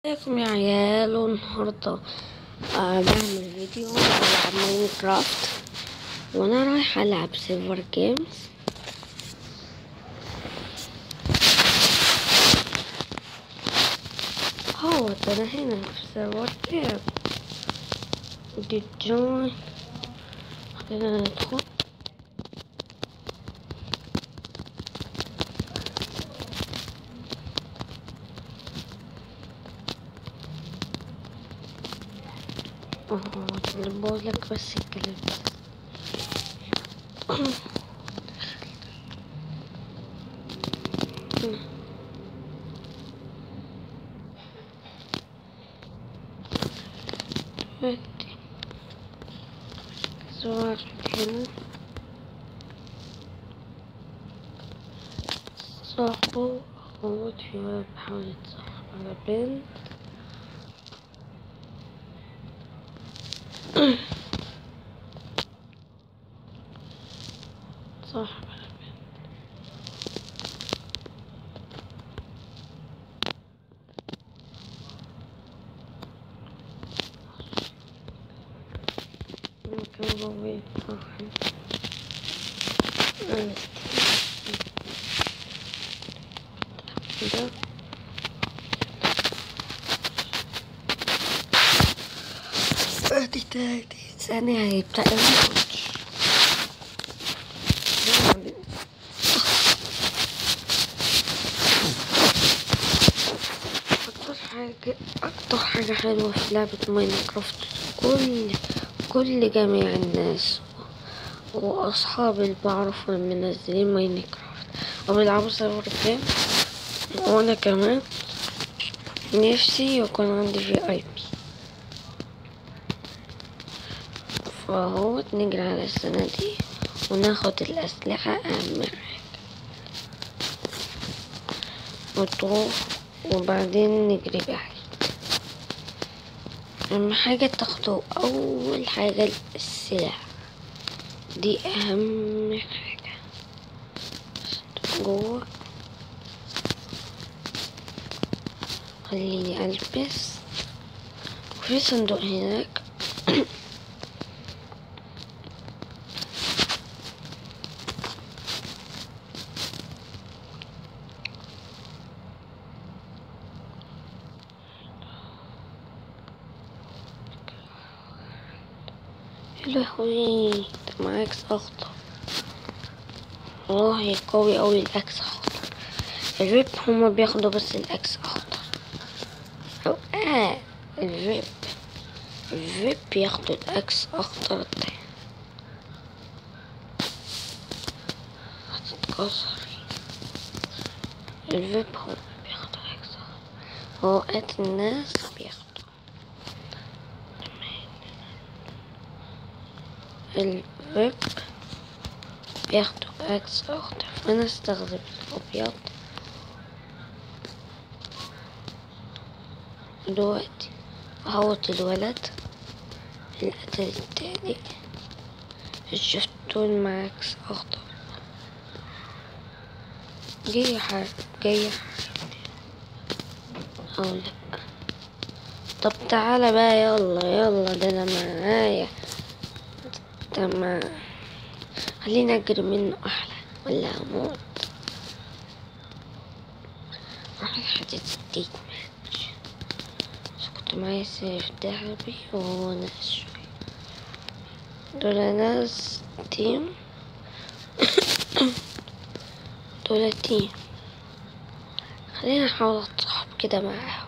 ازيكم يا عيال النهاردة آه بعمل فيديو على ماينكرافت وانا رايحة العب سيلفر جيمز هو انا هنا في سيرفر جيم دي جوين خلينا ندخل اه اللي بقولك بس الكلام دلوقتي صور هنا صاحبه أخوات في ولد بحاول يتصاحب على بنت صاحب على بنت ممكن بابي يتفهم ده ادي تلاتين ثانية هيبدأ الماتش أكتر حاجة أكتر حاجة حلوة في لعبة ماينكرافت كل كل جميع الناس وأصحاب اللي بعرفهم منزلين ماينكرافت أو بيلعبوا سيرفر جيم وأنا كمان نفسي يكون عندي في اي بي فهو نجري على السنة دي وناخد الأسلحة أهم حاجة وتروح وبعدين نجري بعيد أهم حاجة تاخدوا أول حاجة السلاح دي أهم حاجة جوه خليني ألبس وفي صندوق هناك يا لهوي ده معاكس أخضر والله قوي أوي الأكس أخضر الريب هما بياخدوا بس الأكس أخضر أو آه الريب الريب بياخدوا الأكس أخضر ده هتتكسر الريب هما بياخدوا الأكس أخضر أوقات الناس بياخدوا الريب بياخدوا أكس أخضر فأنا استخدم الأبيض دلوقتي أهوت الولد القتل التاني شفتون معاكس أخضر جاي حرب جاي حرب أو لأ طب تعالى بقى يلا يلا ده أنا معايا تمام خلينا أجري منه أحلى ولا أموت راح الحديد دي ماتش بس كنت معايا سيف ذهبي وهو ناس شوي دول ناس تيم دول تيم خلينا نحاول أتصاحب كده معاهم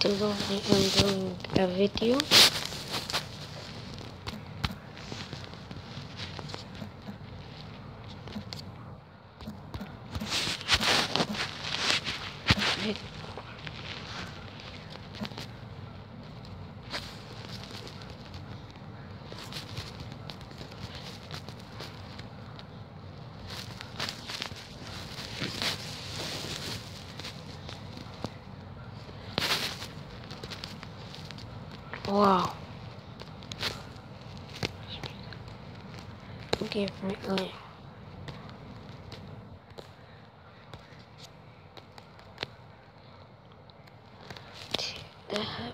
إضافي I'm doing a video Wow. Give me a ذهب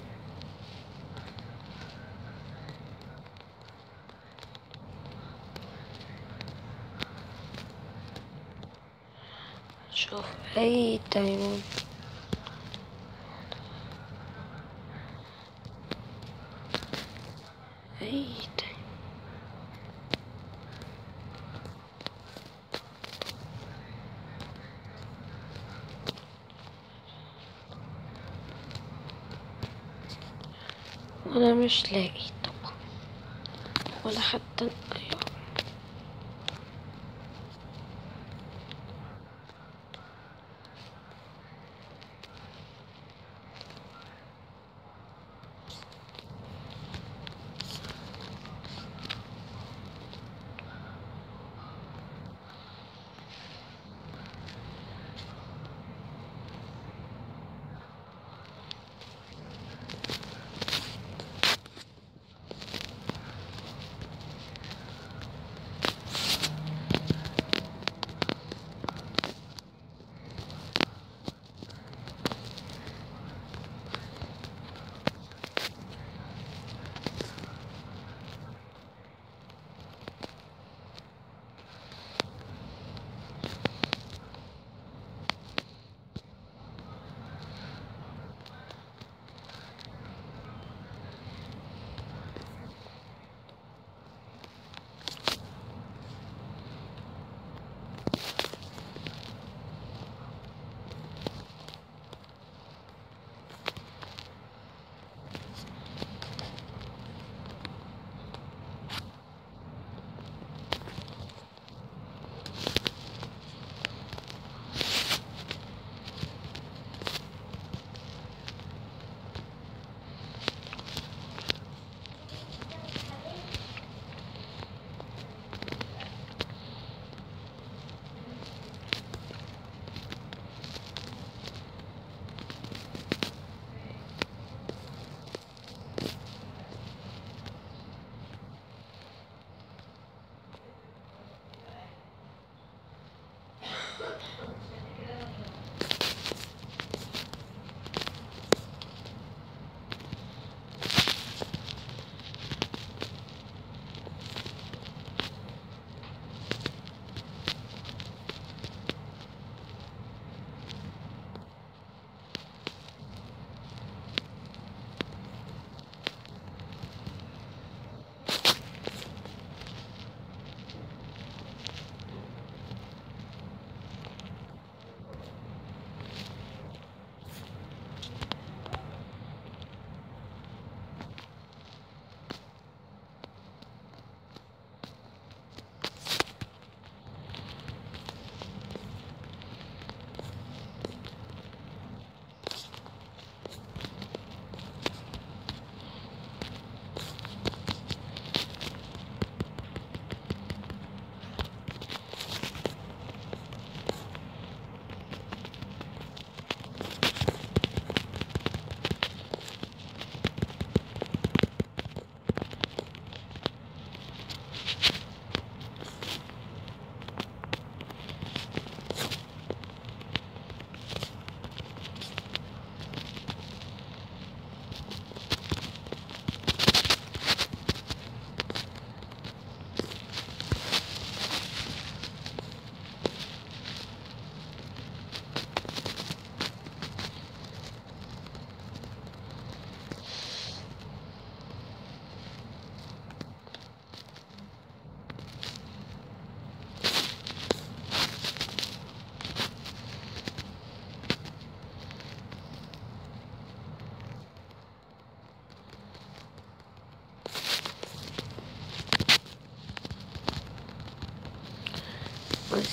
شوف أي دايموند أي دايموند وأنا مش لاقي طبعا ولا حتى أيوة.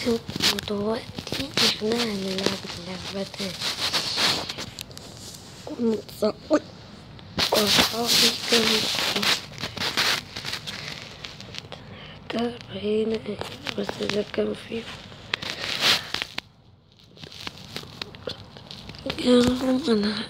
ودلوقتي احنا هنلعب اللعبة دي ونتصور وأصحابي كانوا تابعين بس إذا كان في كانوا أنا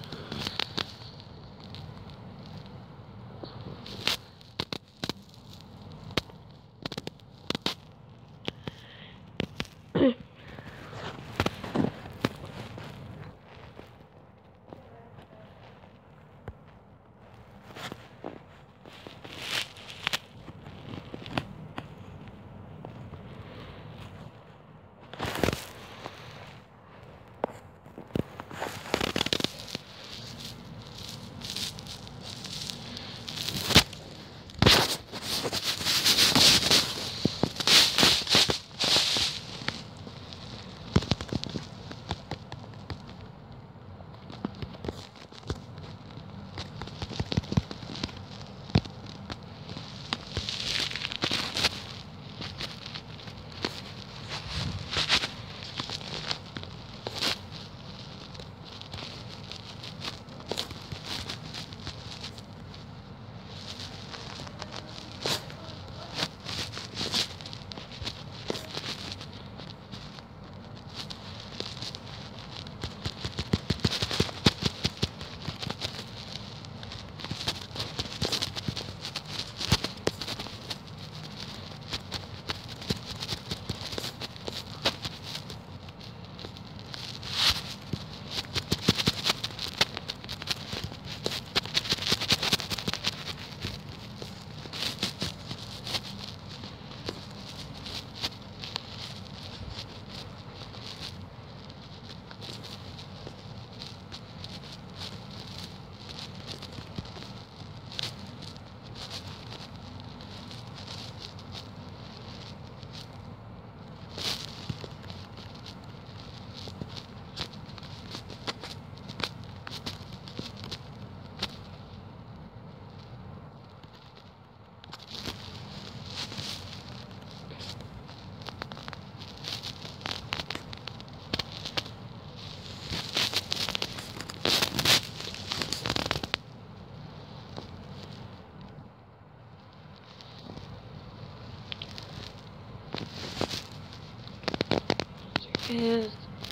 Yes.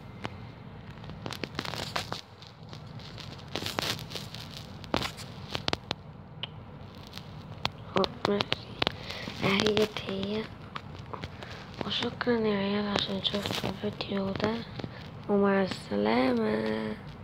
ماشي أهيت هي وشكرا يا عيال عشان شفتوا الفيديو ده ومع السلامة